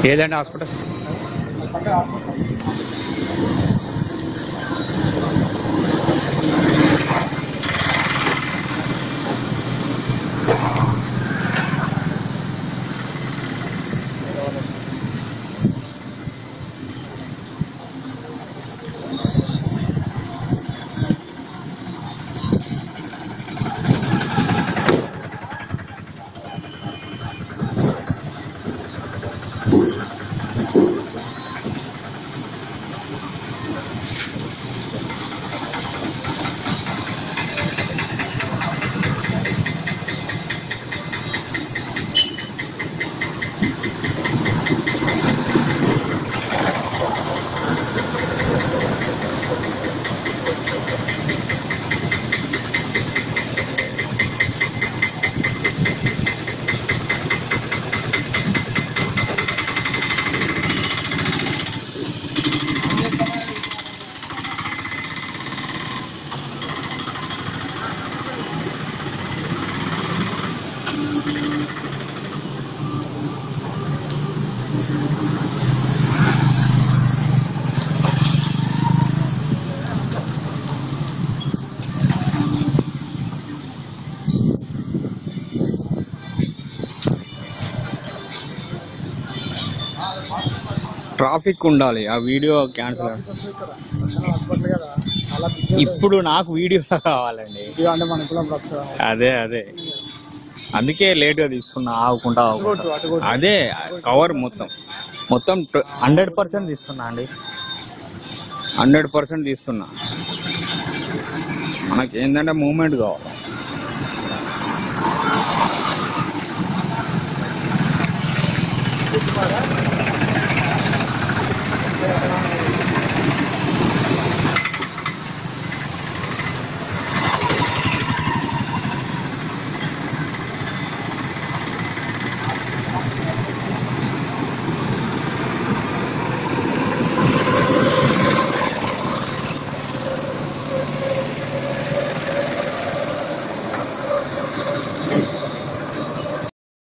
ఏదండి hospital traffic ఉండాలి ఆ వీడియో క్యాన్సిల్ హాస్పిటల్ కదా అలా ఇప్పుడు నాకు వీడియో కావాలండి ఇది అంటే మన కులం రక్షణ అదే అదే అందుకే లేట్గా తీసుకున్నా ఆగుకుంటా ఆగుకుంటా. అటు కొట్టు. అదే కవర్ మొత్తం మొత్తం హండ్రెడ్ పర్సెంట్ తీస్తున్నా అండి హండ్రెడ్ పర్సెంట్ తీస్తున్నా మనకి ఏంటంటే మూమెంట్ కావాలి